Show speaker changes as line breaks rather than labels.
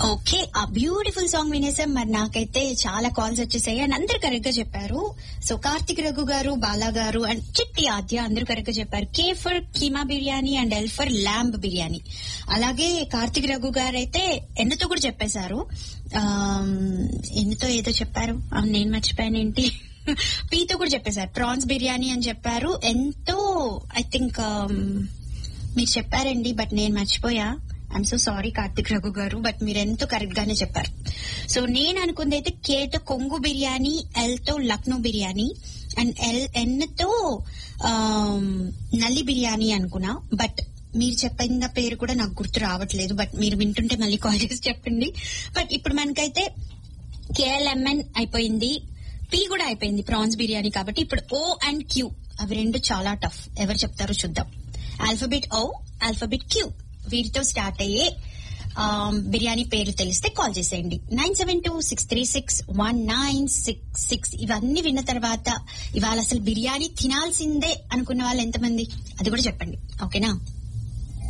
okay ఆ beautiful song వినేసాం మరి నాకైతే చాలా కాల్స్ వచ్చేసాయి అండ్ అందరు కరెక్ట్ గా చెప్పారు సో కార్తిక్ రఘు గారు బాలా గారు అండ్ చిట్టి ఆద్య అందరూ కరెక్ట్ గా చెప్పారు K for keema biryani and L for lamb biryani అలాగే కార్తిక్ రఘు గారు అయితే ఎన్నతో కూడా చెప్పేశారు ఎన్నతో ఏదో చెప్పారు ఆ, నేను మర్చిపోయాను ఏంటి పీతో కూడా చెప్పేశారు ప్రాన్స్ బిర్యానీ అని చెప్పారు ఎంతో ఐ థింక్ మీరు చెప్పారండి బట్ నేను మర్చిపోయా I'm so sorry Karthik Raghu garu but మీరు ఎంతో కరెక్ట్ గానే చెప్పారు సో నేను అనుకుంది అయితే కేతో కొంగు బిర్యానీ ఎల్ తో Lucknow biryani and L N తో ఆమ్, నల్లి బిర్యానీ అనుకున్నా బట్ మీరు చెప్పిన పేరు కూడా నాకు గుర్తు రావట్లేదు బట్ మీరు వింటుంటే మళ్ళీ కాల్ చేసి చెప్పండి బట్ ఇప్పుడు మనకైతే కేఎల్ఎంఎన్ అయిపోయింది పి కూడా అయిపోయింది ప్రాన్స్ బిర్యానీ కాబట్టి ఇప్పుడు ఓ అండ్ క్యూ అవి రెండు చాలా టఫ్ ఎవరు చెప్తారో చూద్దాం ఆల్ఫాబెట్ ఓ ఆల్ఫాబెట్ క్యూ వీటితో స్టార్ట్ అయ్యే ఆమ్, బిర్యానీ పేర్లు తెలిస్తే కాల్ చేసేయండి nine seven two six three six one nine six six ఇవన్నీ విన్న తర్వాత ఇవాళ అసలు బిర్యానీ తినాల్సిందే అనుకున్న వాళ్ళు ఎంతమంది అది కూడా చెప్పండి ఓకేనా